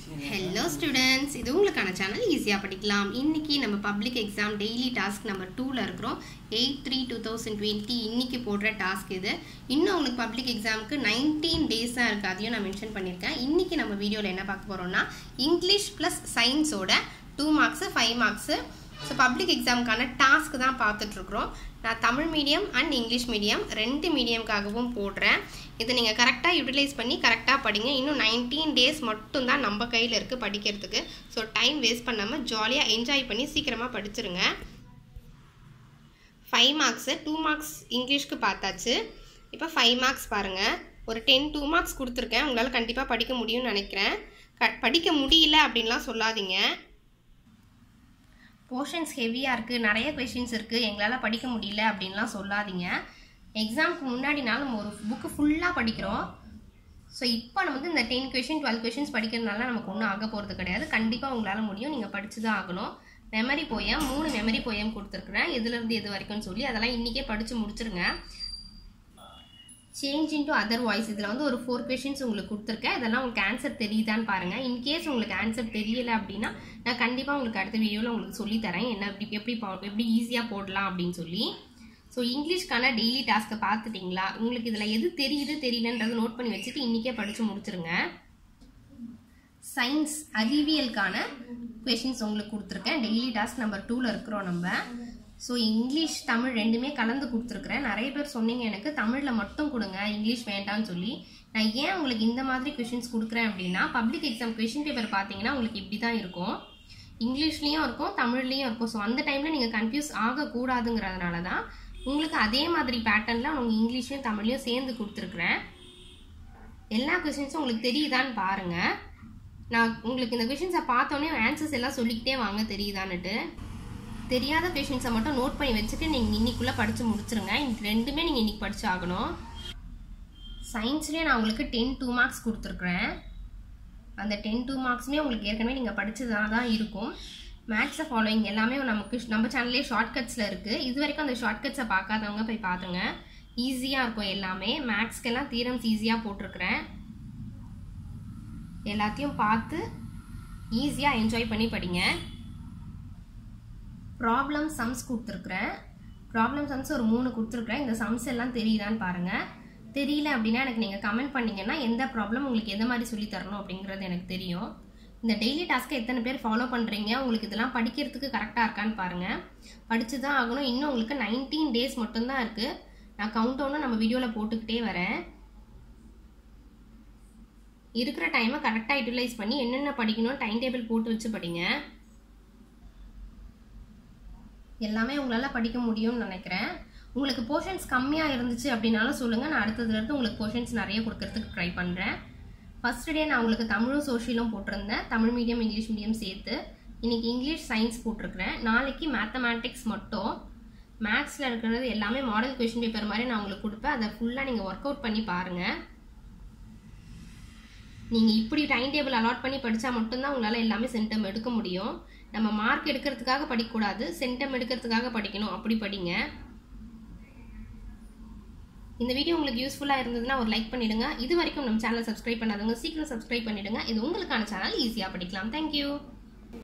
hello students இது உங்களுக்கான channel ஈஸியாக படிக்கலாம் இன்னைக்கு நம்ம public exam daily task number டூவில் இருக்கிறோம் eight three two thousand twenty இன்னைக்கு போடுற டாஸ்க் இது இன்னும் உங்களுக்கு பப்ளிக் எக்ஸாமுக்கு நைன்டீன் டேஸ் தான் இருக்குது அதையும் நான் மென்ஷன் பண்ணியிருக்கேன் இன்னைக்கு நம்ம வீடியோவில் என்ன பார்க்க போகிறோம்னா இங்கிலீஷ் ப்ளஸ் சயின்ஸோட two marks five marks so public எக்ஸாமுக்கான டாஸ்க் தான் பார்த்துட்ருக்குறோம் நான் Tamil medium and English medium ரெண்டு மீடியம்காகவும் போடுறேன் இதை நீங்கள் கரெக்டாக யூட்டிலைஸ் பண்ணி கரெக்டாக படிங்க இன்னும் நைன்டீன் டேஸ் மட்டும்தான் நம்ம கையில் இருக்குது படிக்கிறதுக்கு ஸோ டைம் வேஸ்ட் பண்ணாமல் ஜாலியாக என்ஜாய் பண்ணி சீக்கிரமாக படிச்சிருங்க ஃபைவ் மார்க்ஸு டூ மார்க்ஸ் இங்கிலீஷ்க்கு பார்த்தாச்சு இப்போ ஃபைவ் மார்க்ஸ் பாருங்கள் ஒரு டென் டூ மார்க்ஸ் கொடுத்துருக்கேன் உங்களால் கண்டிப்பாக படிக்க முடியும்னு நினைக்கிறேன் க படிக்க முடியல அப்படின்லாம் சொல்லாதீங்க போர்ஷன்ஸ் ஹெவியாக இருக்குது நிறைய கொஷின்ஸ் இருக்குது எங்களால் படிக்க முடியல அப்படின்லாம் சொல்லாதீங்க எக்ஸாமுக்கு முன்னாடினால நம்ம ஒரு புக்கு ஃபுல்லாக படிக்கிறோம் ஸோ இப்போ நம்ம வந்து இந்த டென் கொஷின் டுவெல் கொஷின்ஸ் படிக்கிறதுனால நமக்கு ஒன்றும் ஆக போகிறது கிடையாது கண்டிப்பாக உங்களால் முடியும் நீங்கள் படித்து தான் ஆகணும் மெமரி போயம் மூணு மெமரி போயம் கொடுத்துருக்குறேன் எதுலேருந்து எது வரைக்கும்னு சொல்லி அதெல்லாம் இன்றைக்கே படித்து முடிச்சிருங்க சேஞ்ச் இன்டு அதர் வாய்ஸ் இதில் வந்து ஒரு ஃபோர் கொஷின்ஸ் உங்களுக்கு கொடுத்துருக்கேன் இதெல்லாம் உங்களுக்கு ஆன்சர் தெரியுதான்னு பாருங்கள் இன்கேஸ் உங்களுக்கு ஆன்சர் தெரியல அப்படின்னா நான் கண்டிப்பாக உங்களுக்கு அடுத்த வீடியோவில் உங்களுக்கு சொல்லித்தரேன் என்ன எப்படி எப்படி பா- எப்படி ஈஸியாக போடலாம் அப்படின்னு சொல்லி ஸோ இங்கிலீஷ்க்கான டெய்லி டாஸ்க்கை பார்த்துட்டிங்களா உங்களுக்கு இதில் எது தெரியுது தெரியலன்றது நோட் பண்ணி வச்சுட்டு இன்றைக்கே படித்து முடிச்சிருங்க சயின்ஸ் அறிவியலுக்கான கொஷின்ஸ் உங்களுக்கு கொடுத்துருக்கேன் டெய்லி டாஸ்க் நம்பர் டூவில் இருக்கிறோம் நம்ம ஸோ இங்கிலீஷ் தமிழ் ரெண்டுமே கலந்து கொடுத்துருக்குறேன் நிறைய பேர் சொன்னீங்க எனக்கு தமிழில் மட்டும் கொடுங்க இங்கிலீஷ் வேண்டாம்னு சொல்லி நான் ஏன் உங்களுக்கு இந்த மாதிரி கொஷின்ஸ் கொடுக்குறேன் அப்படின்னா பப்ளிக் எக்ஸாம் கொஷின் பேப்பர் பார்த்தீங்கன்னா உங்களுக்கு இப்படி தான் இருக்கும் இங்கிலீஷ்லேயும் இருக்கும் தமிழ்லேயும் இருக்கும் ஸோ அந்த டைமில் நீங்கள் கன்ஃபியூஸ் ஆகக்கூடாதுங்கிறதுனால தான் உங்களுக்கு அதே மாதிரி பேட்டர்னில் உங்கள் இங்கிலீஷையும் தமிழையும் சேர்ந்து கொடுத்துருக்குறேன் எல்லா கொஷின்ஸும் உங்களுக்கு தெரியுதான்னு பாருங்கள் நான் உங்களுக்கு இந்த கொஷின்ஸை பார்த்தோன்னே ஆன்சர்ஸ் எல்லாம் சொல்லிக்கிட்டே வாங்க தெரியுதான்னுட்டு தெரியாத கொஷின்ஸை மட்டும் நோட் பண்ணி வச்சுட்டு நீங்கள் இன்னைக்குள்ளே படித்து முடிச்சிருங்க இன்னைக்கு ரெண்டுமே நீங்கள் இன்னைக்கு படிச்சு ஆகணும் சயின்ஸ்லேயே நான் உங்களுக்கு டென் டூ மார்க்ஸ் கொடுத்துருக்குறேன் அந்த டென் டூ மார்க்ஸுமே உங்களுக்கு ஏற்கனவே நீங்கள் படிச்சதாக தான் இருக்கும் மேக்ஸை ஃபாலோயிங் எல்லாமே நமக்கு நம்ம சேனல்லே ஷார்ட்கட்ஸில் இருக்குது இது வரைக்கும் அந்த ஷார்ட்கட்ஸை பார்க்காதவங்க போய் பாருங்க ஈஸியாக இருக்கும் எல்லாமே மேக்ஸ்க்கெல்லாம் தீரம்ஸ் ஈஸியாக போட்டிருக்கிறேன் எல்லாத்தையும் பார்த்து ஈஸியாக என்ஜாய் பண்ணி படிங்க ப்ராப்ளம் சம்ஸ் கொடுத்துருக்குறேன் ப்ராப்ளம் சம்ஸ் ஒரு மூணு கொடுத்துருக்குறேன் இந்த சம்ஸ் எல்லாம் தெரியுதான்னு பாருங்கள் தெரியல அப்படின்னா எனக்கு நீங்கள் கமெண்ட் பண்ணீங்கன்னா எந்த ப்ராப்ளம் உங்களுக்கு எந்த மாதிரி சொல்லி தரணும் அப்படிங்கிறது எனக்கு தெரியும் இந்த டெய்லி டாஸ்க்கை எத்தனை பேர் ஃபாலோ பண்ணுறீங்க உங்களுக்கு இதெல்லாம் படிக்கிறதுக்கு கரெக்டாக இருக்கான்னு பாருங்கள் படித்து தான் ஆகணும் இன்னும் உங்களுக்கு நைன்டீன் டேஸ் மட்டும்தான் இருக்குது நான் கவுண்ட் ஒன்று நம்ம வீடியோவில் போட்டுக்கிட்டே வரேன் இருக்கிற டைமை கரெக்டாக யூட்டிலைஸ் பண்ணி என்னென்ன படிக்கணும் டைம் டேபிள் போட்டு வச்சு படிங்க எல்லாமே உங்களால் படிக்க முடியும்னு நினைக்கிறேன் உங்களுக்கு போர்ஷன்ஸ் கம்மியாக இருந்துச்சு அப்படின்னாலும் சொல்லுங்கள் நான் அடுத்ததுலேருந்து உங்களுக்கு போர்ஷன்ஸ் நிறைய கொடுக்கறதுக்கு ட்ரை பண்ணுறேன் ஃபர்ஸ்ட் டே நான் உங்களுக்கு தமிழும் சோஷியலும் போட்டிருந்தேன் தமிழ் மீடியம் இங்கிலீஷ் மீடியம் சேர்த்து இன்னைக்கு இங்கிலீஷ் சயின்ஸ் போட்டிருக்கிறேன் நாளைக்கு மேத்தமேட்டிக்ஸ் மட்டும் மேக்ஸில் இருக்கிறது எல்லாமே மாடல் கொஷின் பேப்பர் மாதிரி நான் உங்களுக்கு கொடுப்பேன் அதை ஃபுல்லாக நீங்கள் ஒர்க் அவுட் பண்ணி பாருங்கள் நீங்கள் இப்படி டைம் டேபிள் அலாட் பண்ணி படித்தா மட்டும்தான் உங்களால் எல்லாமே சென்டம் எடுக்க முடியும் நம்ம மார்க் எடுக்கிறதுக்காக படிக்கக்கூடாது சென்டம் எடுக்கிறதுக்காக படிக்கணும் அப்படி படிங்க இந்த வீடியோ உங்களுக்கு யூஸ்ஃபுல்லாக இருந்ததுன்னா ஒரு லைக் பண்ணிடுங்க இது வரைக்கும் நம்ம சேனல் சப்ஸ்கிரைப் பண்ணாதவங்க சீக்கிரம் சப்ஸ்கிரைப் பண்ணிடுங்க இது உங்களுக்கான சேனல் ஈஸியாக படிக்கலாம் தேங்க்யூ